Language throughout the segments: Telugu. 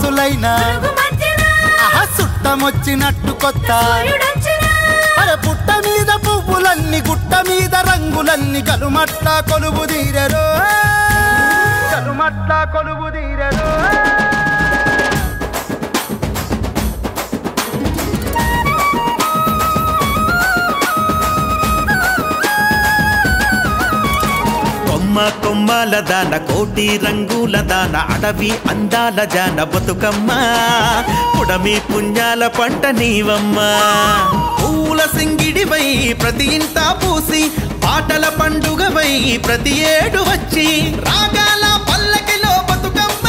ముద్దులైన పురుగు మధ్యన ఆహా సుట్టమొచ్చినట్టు కొత్త సూర్యుడొచ్చిన అరే పుట్ట మీద పువ్వులన్నీ గుట్ట మీద రంగులన్నీ కలుమట్ల కొలువు తీరరు కలుమట్ల కొలువు తీరరు కొమ్మ కొమ్మల దాన కోటి రంగుల దాన అడవి అందాల జాన బతుకమ్మ పుడమి పుణ్యాల పంట నీవమ్మ పూల సింగిడివై ప్రతి ఇంట పూసి పాటల పండుగవై ప్రతి ఏడు వచ్చి రాగాల పల్లకిలో బతుకమ్మ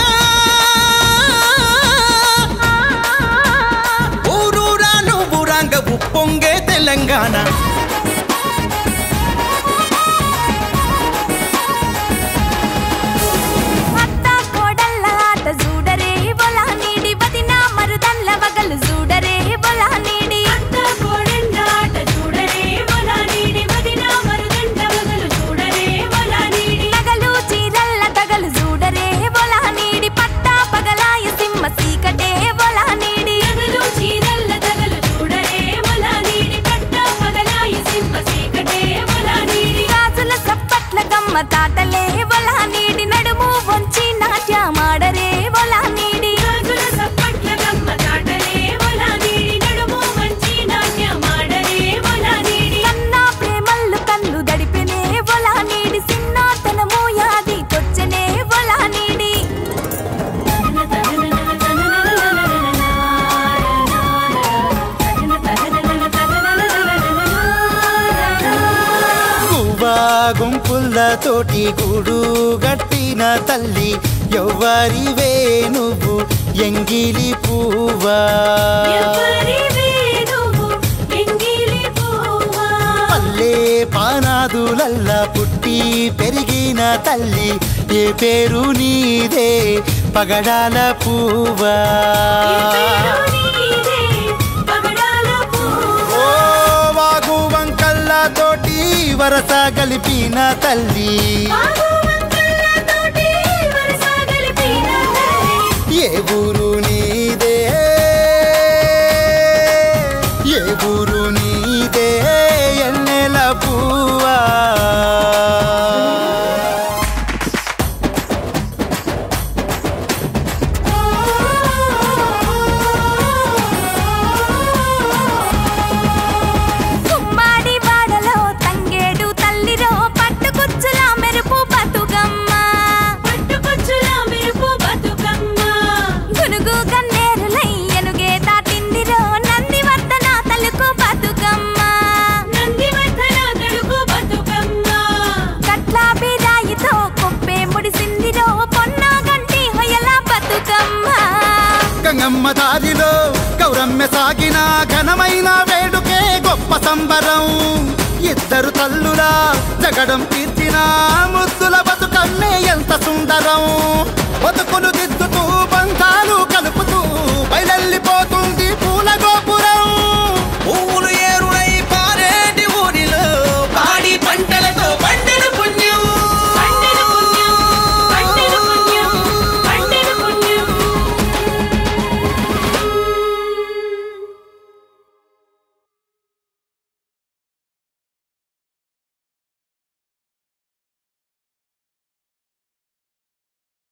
ఊరూరా నువ్వు రంగ ఉప్పొంగే తెలంగాణ అత్త కోడళ్ళ ఆట చూడరే బొలా నీడి వదిన మరుదల్ల వగలు చూడరే బొలా నీడి అత్త కోడళ్ళ ఆట చూడరే బొలా నీడి వదిన మరుదండ వగలు చూడరే బొలా నీడి నగలు చీరల్ల తగలు చూడరే బొలా నీడి పట్ట పగలాయ సింహ సీకటే బొలా నీడి నగలు చీరల్ల తగలు చూడరే బొలా నీడి పట్ట పగలాయ సింహ సీకటే బొలా నీడి గాజుల సప్పట్ల గమ్మ తాటలే బొలా నీడి నడుము వంచి నాట్యమాడరే బొలా నీడి గాజుల సప్పట్ల గమ్మ తాటలే బొలా నీడి నడుము వంచి నాట్యమాడరే బొలా నీడి కన్నా ప్రేమల్లు కన్ను దడిపినే బొలా నీడి సిన్నాతనము యాది కొచ్చనే బొలా నీడి గువ్వా గుంపులతోటి గూడు గట్టిన తల్లి ఎవ్వరివే నువ్వు ఎంగిలి పువ్వా పల్లె పానాదులల్ల పుట్టి పెరిగిన తల్లి ఏ పేరు నీదే పగడాల పువ్వా ఓ వాగు వంకల్లతోటి వరస గలిపిన తల్లి ఏ ఊరు నీదే ఏ ఊరు నీదే ఎన్నెల పువ్వా గుమ్మాడి వాడలో తంగేడు తల్లిరో పట్టుకుచ్చుల మెరుపు బతుకమ్మ పట్టుకుచ్చుల మెరుపు బతుకమ్మ గునుగు గన్నేరులై ఎనుగే దాటిందిరో నందివర్ధన తలుకు బతుకమ్మ నందివర్ధన తలుకు బతుకమ్మ కట్ల బిరాయితో కొప్పే ముడిసిందిరో పొన్న గంటి హొయల బతుకమ్మ గంగమ్మ దారిలో గౌరమ్మ సాగిన ఘనమైన వేడుకే గొప్ప సంబరం ఇద్దరు తల్లులా జగడం తీర్చిన ముద్దుల బతుకమ్మే ఎంత సుందరం బతుకులు దిద్దు